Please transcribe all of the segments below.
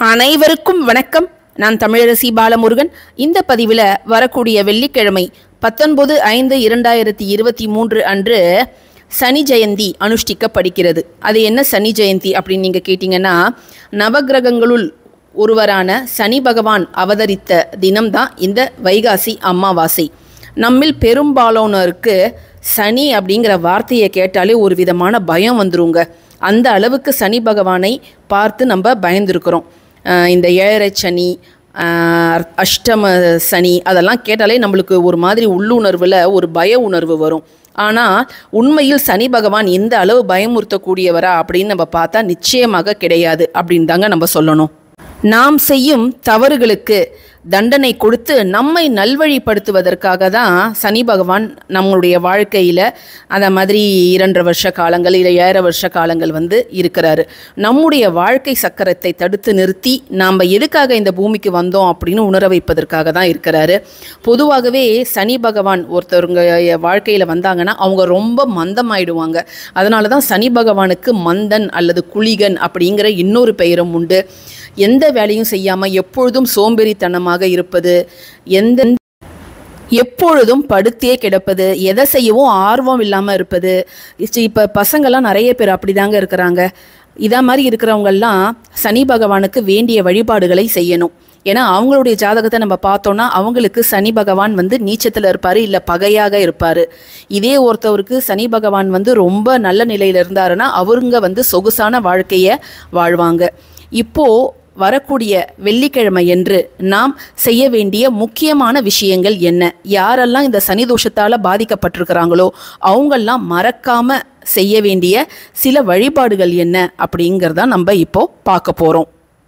அனைவருக்கும் வணக்கம் நான் தமிழரசி பாலமுருகன் இந்த பதிவில் வரக்கூடிய வெள்ளிக்கிழமை பத்தொன்பது ஐந்து இரண்டாயிரத்தி இருபத்தி மூன்று அன்று சனி ஜெயந்தி அனுஷ்டிக்கப்படுகிறது அது என்ன சனி ஜெயந்தி அப்படின்னு நீங்கள் கேட்டிங்கன்னா நவக்கிரகங்களுள் ஒருவரான சனி பகவான் அவதரித்த தினம்தான் இந்த வைகாசி அமாவாசை நம்மில் பெரும்பாலானோருக்கு சனி அப்படிங்கிற வார்த்தையை கேட்டாலே ஒரு விதமான பயம் வந்துருங்க அந்த அளவுக்கு சனி பகவானை பார்த்து நம்ம பயந்துருக்கிறோம் அஹ் இந்த ஏழரை சனி அஹ் அஷ்டம சனி அதெல்லாம் கேட்டாலே நம்மளுக்கு ஒரு மாதிரி உள்ளுணர்வில் ஒரு பய உணர்வு வரும் ஆனால் உண்மையில் சனி பகவான் இந்த அளவு பயமுறுத்தக்கூடியவரா அப்படின்னு நம்ம பார்த்தா நிச்சயமாக கிடையாது அப்படின்னு தாங்க நம்ம சொல்லணும் நாம் செய்யும் தவறுகளுக்கு தண்டனை கொடுத்து நம்மை நல்வழிப்படுத்துவதற்காக தான் சனி பகவான் நம்மளுடைய வாழ்க்கையில் அந்த மாதிரி இரண்டரை வருஷ காலங்கள் இல்லை ஏழரை வருஷ காலங்கள் வந்து இருக்கிறாரு நம்முடைய வாழ்க்கை சக்கரத்தை தடுத்து நிறுத்தி நாம் எதுக்காக இந்த பூமிக்கு வந்தோம் அப்படின்னு உணர வைப்பதற்காக தான் இருக்கிறாரு பொதுவாகவே சனி பகவான் ஒருத்தவங்க வாழ்க்கையில் வந்தாங்கன்னா அவங்க ரொம்ப மந்தமாயிடுவாங்க அதனால தான் சனி பகவானுக்கு மந்தன் அல்லது குளிகன் அப்படிங்கிற இன்னொரு பெயரும் உண்டு எந்த வேலையும் செய்யாமல் எப்பொழுதும் சோம்பேறித்தனமாக இருப்பது எந்த எப்பொழுதும் படுத்தே கிடப்பது எதை செய்யவும் ஆர்வம் இல்லாமல் இருப்பது இப்போ பசங்கள்லாம் நிறைய பேர் அப்படிதாங்க இருக்கிறாங்க இதா மாதிரி இருக்கிறவங்கெல்லாம் சனி பகவானுக்கு வேண்டிய வழிபாடுகளை செய்யணும் ஏன்னா அவங்களுடைய ஜாதகத்தை நம்ம பார்த்தோன்னா அவங்களுக்கு சனி பகவான் வந்து நீச்சத்தில் இருப்பார் இல்லை பகையாக இருப்பார் இதே ஒருத்தவருக்கு சனி பகவான் வந்து ரொம்ப நல்ல நிலையில் இருந்தாருன்னா அவருங்க வந்து சொகுசான வாழ்க்கையை வாழ்வாங்க இப்போது வரக்கூடிய வெள்ளிக்கிழமை என்று நாம் செய்ய வேண்டிய முக்கியமான விஷயங்கள் என்ன யாரெல்லாம் இந்த சனி தோஷத்தால் பாதிக்கப்பட்டிருக்கிறாங்களோ அவங்கெல்லாம் மறக்காம செய்ய வேண்டிய சில வழிபாடுகள் என்ன அப்படிங்கிறத நம்ம இப்போ பார்க்க போகிறோம்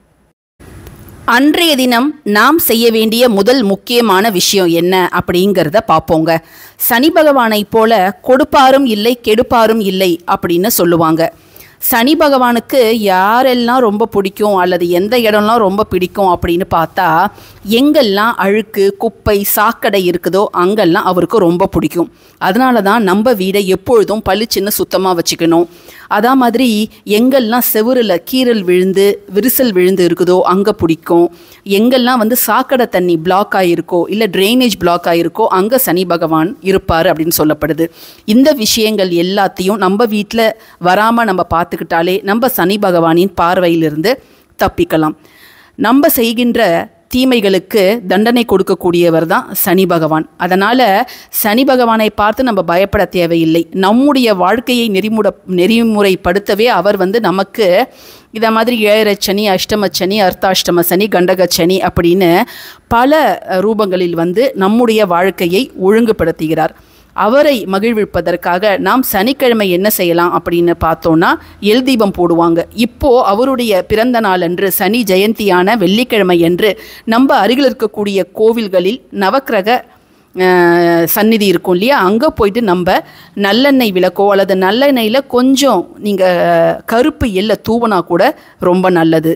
அன்றைய தினம் நாம் செய்ய வேண்டிய முதல் முக்கியமான விஷயம் என்ன அப்படிங்கிறத பார்ப்போங்க சனி பகவானை போல கொடுப்பாரும் இல்லை கெடுப்பாரும் இல்லை அப்படின்னு சொல்லுவாங்க சனி பகவானுக்கு யாரெல்லாம் ரொம்ப பிடிக்கும் அல்லது எந்த இடம்லாம் ரொம்ப பிடிக்கும் அப்படின்னு பார்த்தா எங்கெல்லாம் அழுக்கு குப்பை சாக்கடை இருக்குதோ அங்கெல்லாம் அவருக்கு ரொம்ப பிடிக்கும் அதனால தான் நம்ம வீடை எப்பொழுதும் பளிச்சுன்னு சுத்தமாக வச்சுக்கணும் அதா மாதிரி எங்கெல்லாம் செவுறில் கீரல் விழுந்து விரிசல் விழுந்து இருக்குதோ அங்கே பிடிக்கும் எங்கெல்லாம் வந்து சாக்கடை தண்ணி பிளாக் ஆகிருக்கோ இல்லை ட்ரைனேஜ் பிளாக் ஆகிருக்கோ அங்கே சனி பகவான் இருப்பார் அப்படின்னு சொல்லப்படுது இந்த விஷயங்கள் எல்லாத்தையும் நம்ம வீட்டில் வராமல் நம்ம பார்த்துக்கிட்டாலே நம்ம சனி பகவானின் பார்வையிலிருந்து தப்பிக்கலாம் நம்ம செய்கின்ற தீமைகளுக்கு தண்டனை கொடுக்கக்கூடியவர் தான் சனி பகவான் அதனால் சனி பகவானை பார்த்து நம்ம பயப்பட தேவையில்லை நம்முடைய வாழ்க்கையை நெறிமுட நெறிமுறைப்படுத்தவே அவர் வந்து நமக்கு இதை மாதிரி ஏழரை சனி அஷ்டம சனி அர்த்தாஷ்டம சனி கண்டக சனி அப்படின்னு பல ரூபங்களில் வந்து நம்முடைய வாழ்க்கையை ஒழுங்குபடுத்துகிறார் அவரை மகிழ்விப்பதற்காக நாம் சனிக்கிழமை என்ன செய்யலாம் அப்படின்னு பார்த்தோன்னா எல் தீபம் போடுவாங்க இப்போ அவருடைய பிறந்த நாள் அன்று சனி ஜெயந்தியான வெள்ளிக்கிழமை என்று நம்ம அருகில் இருக்கக்கூடிய கோவில்களில் நவக்கிரக சந்நிதி இருக்கும் இல்லையா அங்கே போயிட்டு நம்ம நல்லெண்ணெய் விளக்கோ அல்லது நல்லெண்ணெயில் கொஞ்சம் நீங்கள் கருப்பு எல்லை தூவனா கூட ரொம்ப நல்லது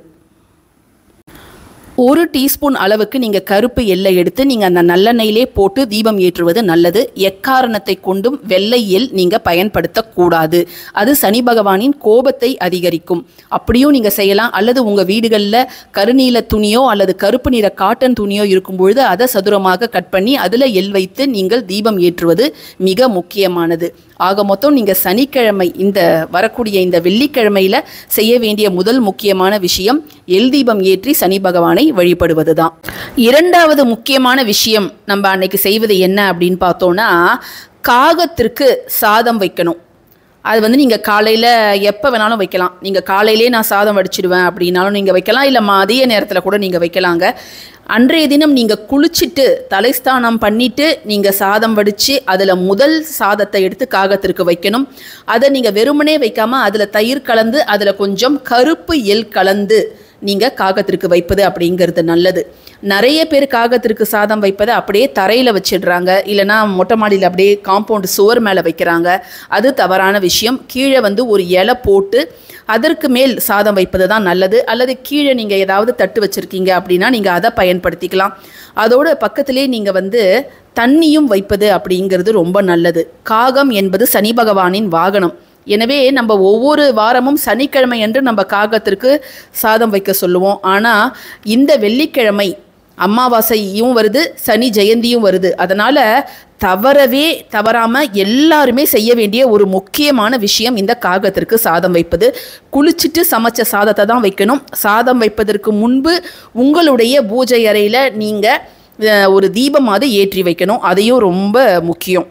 ஒரு டீஸ்பூன் அளவுக்கு நீங்கள் கருப்பு எல்லை எடுத்து நீங்கள் அந்த நல்லெண்ணெயிலே போட்டு தீபம் ஏற்றுவது நல்லது எக்காரணத்தை கொண்டும் வெள்ளை எல் நீங்கள் பயன்படுத்தக்கூடாது அது சனி பகவானின் கோபத்தை அதிகரிக்கும் அப்படியும் நீங்கள் செய்யலாம் அல்லது உங்கள் வீடுகளில் கருநீல துணியோ அல்லது கருப்பு நிற காட்டன் துணியோ இருக்கும் பொழுது அதை சதுரமாக கட் பண்ணி அதில் எல் வைத்து நீங்கள் தீபம் ஏற்றுவது மிக முக்கியமானது ஆக மொத்தம் நீங்கள் சனிக்கிழமை இந்த வரக்கூடிய இந்த வெள்ளிக்கிழமையில் செய்ய வேண்டிய முதல் முக்கியமான விஷயம் எல் தீபம் ஏற்றி சனி பகவானை வழிபடுவது தான் இரண்டாவது முக்கியமான விஷயம் நம்ம அன்னைக்கு செய்வது என்ன அப்படின்னு பார்த்தோன்னா காகத்திற்கு சாதம் வைக்கணும் அது வந்து நீங்கள் காலையில் எப்போ வேணாலும் வைக்கலாம் நீங்கள் காலையிலே நான் சாதம் வடிச்சிடுவேன் அப்படின்னாலும் நீங்கள் வைக்கலாம் இல்லை மதிய நேரத்தில் கூட நீங்கள் வைக்கலாங்க அன்றைய தினம் நீங்கள் குளிச்சுட்டு தலைஸ்தானம் பண்ணிவிட்டு நீங்கள் சாதம் வடித்து அதில் முதல் சாதத்தை எடுத்து காகத்திற்கு வைக்கணும் அதை நீங்கள் வெறுமனே வைக்காமல் அதில் தயிர் கலந்து அதில் கொஞ்சம் கருப்பு எல் கலந்து நீங்கள் காகத்திற்கு வைப்பது அப்படிங்கிறது நல்லது நிறைய பேர் காகத்திற்கு சாதம் வைப்பதை அப்படியே தரையில் வச்சிடுறாங்க இல்லைனா மொட்டை மாடியில் அப்படியே காம்பவுண்டு சுவர் மேலே வைக்கிறாங்க அது தவறான விஷயம் கீழே வந்து ஒரு இலை போட்டு அதற்கு மேல் சாதம் வைப்பது தான் நல்லது அல்லது கீழே நீங்கள் ஏதாவது தட்டு வச்சுருக்கீங்க அப்படின்னா நீங்கள் அதை பயன்படுத்திக்கலாம் அதோட பக்கத்திலே நீங்கள் வந்து தண்ணியும் வைப்பது அப்படிங்கிறது ரொம்ப நல்லது காகம் என்பது சனி பகவானின் வாகனம் எனவே நம்ம ஒவ்வொரு வாரமும் சனிக்கிழமை அன்று நம்ம காகத்திற்கு சாதம் வைக்க சொல்லுவோம் ஆனால் இந்த வெள்ளிக்கிழமை அமாவாசையும் வருது சனி ஜெயந்தியும் வருது அதனால் தவறவே தவறாமல் எல்லாருமே செய்ய வேண்டிய ஒரு முக்கியமான விஷயம் இந்த காகத்திற்கு சாதம் வைப்பது குளிச்சுட்டு சமைச்ச சாதத்தை தான் வைக்கணும் சாதம் வைப்பதற்கு முன்பு உங்களுடைய பூஜை அறையில் நீங்கள் ஒரு தீபமாவது ஏற்றி வைக்கணும் அதையும் ரொம்ப முக்கியம்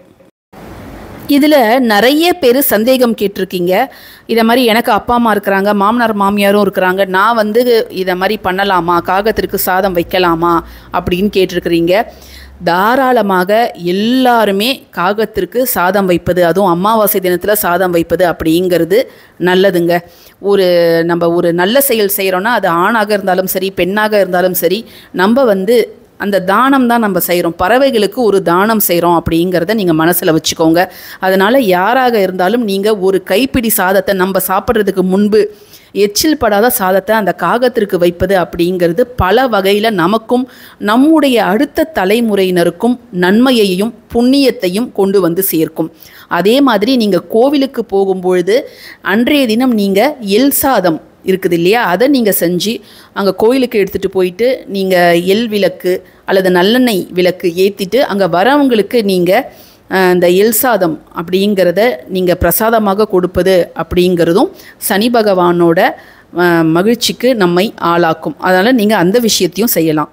இதில் நிறைய பேர் சந்தேகம் கேட்டிருக்கீங்க இதை மாதிரி எனக்கு அப்பா அம்மா இருக்கிறாங்க மாமனார் மாமியாரும் இருக்கிறாங்க நான் வந்து இதை மாதிரி பண்ணலாமா காகத்திற்கு சாதம் வைக்கலாமா அப்படின்னு கேட்டிருக்கிறீங்க தாராளமாக எல்லாருமே காகத்திற்கு சாதம் வைப்பது அதுவும் அமாவாசை தினத்தில் சாதம் வைப்பது அப்படிங்கிறது நல்லதுங்க ஒரு நம்ம ஒரு நல்ல செயல் செய்கிறோன்னா அது ஆணாக இருந்தாலும் சரி பெண்ணாக இருந்தாலும் சரி நம்ம வந்து அந்த தானம் தான் நம்ம செய்கிறோம் பறவைகளுக்கு ஒரு தானம் செய்கிறோம் அப்படிங்கிறத நீங்கள் மனசில் வச்சுக்கோங்க அதனால் யாராக இருந்தாலும் நீங்கள் ஒரு கைப்பிடி சாதத்தை நம்ம சாப்பிட்றதுக்கு முன்பு எச்சில் படாத சாதத்தை அந்த காகத்திற்கு வைப்பது அப்படிங்கிறது பல வகையில் நமக்கும் நம்முடைய அடுத்த தலைமுறையினருக்கும் நன்மையையும் புண்ணியத்தையும் கொண்டு வந்து சேர்க்கும் அதே மாதிரி நீங்கள் கோவிலுக்கு போகும்பொழுது அன்றைய தினம் நீங்கள் எல் சாதம் இருக்குது இல்லையா அதை நீங்கள் செஞ்சு அங்கே கோயிலுக்கு எடுத்துகிட்டு போயிட்டு நீங்கள் எல் விளக்கு அல்லது நல்லெண்ணெய் விளக்கு ஏற்றிட்டு அங்கே வரவங்களுக்கு நீங்கள் இந்த எல் சாதம் அப்படிங்கிறத நீங்கள் பிரசாதமாக கொடுப்பது அப்படிங்கிறதும் சனி பகவானோட மகிழ்ச்சிக்கு நம்மை ஆளாக்கும் அதனால் நீங்கள் அந்த விஷயத்தையும் செய்யலாம்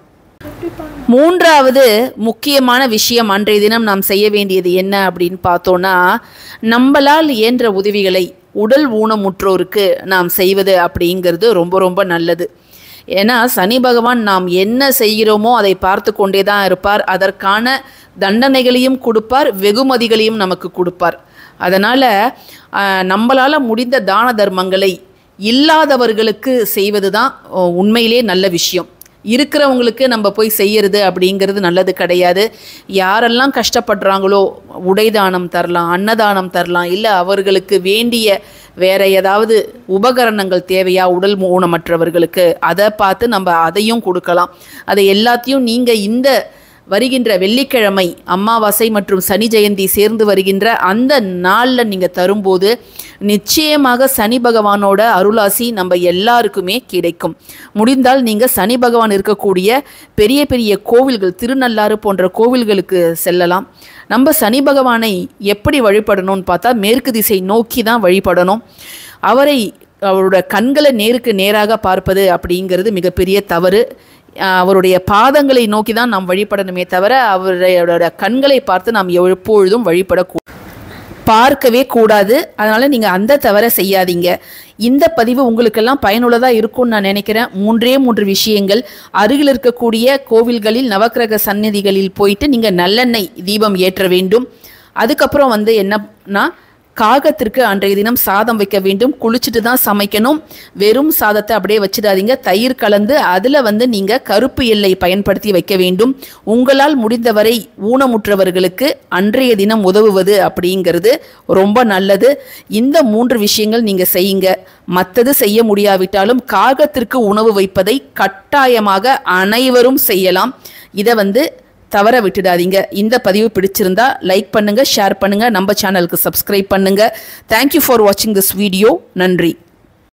மூன்றாவது முக்கியமான விஷயம் அன்றைய தினம் நாம் செய்ய வேண்டியது என்ன அப்படின்னு பார்த்தோன்னா நம்மளால் இயன்ற உதவிகளை உடல் ஊனமுற்றோருக்கு நாம் செய்வது அப்படிங்கிறது ரொம்ப ரொம்ப நல்லது ஏன்னா சனி பகவான் நாம் என்ன செய்கிறோமோ அதை பார்த்து கொண்டே தான் இருப்பார் அதற்கான தண்டனைகளையும் கொடுப்பார் வெகுமதிகளையும் நமக்கு கொடுப்பார் அதனால் நம்மளால் முடிந்த தான தர்மங்களை இல்லாதவர்களுக்கு செய்வது தான் உண்மையிலே நல்ல விஷயம் இருக்கிறவங்களுக்கு நம்ம போய் செய்யறது அப்படிங்கிறது நல்லது கிடையாது யாரெல்லாம் கஷ்டப்படுறாங்களோ உடை தானம் தரலாம் அன்னதானம் தரலாம் இல்லை அவர்களுக்கு வேண்டிய வேற ஏதாவது உபகரணங்கள் தேவையா உடல் ஊனமற்றவர்களுக்கு அதை பார்த்து நம்ம அதையும் கொடுக்கலாம் அதை எல்லாத்தையும் நீங்கள் இந்த வருகின்ற வெள்ளிக்கிழமை அமாவாசை மற்றும் சனி ஜெயந்தி சேர்ந்து வருகின்ற அந்த நாளில் நீங்கள் தரும்போது நிச்சயமாக சனி பகவானோட அருளாசி நம்ம எல்லாருக்குமே கிடைக்கும் முடிந்தால் நீங்கள் சனி பகவான் இருக்கக்கூடிய பெரிய பெரிய கோவில்கள் திருநள்ளாறு போன்ற கோவில்களுக்கு செல்லலாம் நம்ம சனி பகவானை எப்படி வழிபடணும்னு பார்த்தா மேற்கு திசை நோக்கி தான் வழிபடணும் அவரை அவரோட கண்களை நேருக்கு நேராக பார்ப்பது அப்படிங்கிறது மிகப்பெரிய தவறு அவருடைய பாதங்களை நோக்கி தான் நாம் வழிபடணுமே தவிர அவருடைய கண்களை பார்த்து நாம் எப்பொழுதும் வழிபடக்கூ பார்க்கவே கூடாது அதனால் நீங்கள் அந்த தவறை செய்யாதீங்க இந்த பதிவு உங்களுக்கெல்லாம் பயனுள்ளதாக இருக்கும்னு நான் நினைக்கிறேன் மூன்றே மூன்று விஷயங்கள் அருகில் இருக்கக்கூடிய கோவில்களில் நவக்கிரக சந்நிதிகளில் போயிட்டு நீங்கள் நல்லெண்ணெய் தீபம் ஏற்ற வேண்டும் அதுக்கப்புறம் வந்து என்னன்னா காகத்திற்கு அன்றைய தினம் சாதம் வைக்க வேண்டும் குளிச்சுட்டு தான் சமைக்கணும் வெறும் சாதத்தை அப்படியே வச்சிடாதீங்க தயிர் கலந்து அதில் வந்து நீங்கள் கருப்பு எல்லை பயன்படுத்தி வைக்க வேண்டும் உங்களால் முடிந்தவரை ஊனமுற்றவர்களுக்கு அன்றைய தினம் உதவுவது அப்படிங்கிறது ரொம்ப நல்லது இந்த மூன்று விஷயங்கள் நீங்கள் செய்யுங்க மற்றது செய்ய முடியாவிட்டாலும் காகத்திற்கு உணவு வைப்பதை கட்டாயமாக அனைவரும் செய்யலாம் இதை வந்து தவற விட்டுடாதீங்க இந்த பதிவு பிடிச்சிருந்தா லைக் பண்ணுங்க ஷேர் பண்ணுங்க நம்ம சேனலுக்கு சப்ஸ்கிரைப் பண்ணுங்க தேங்க்யூ ஃபார் வாட்சிங் திஸ் வீடியோ நன்றி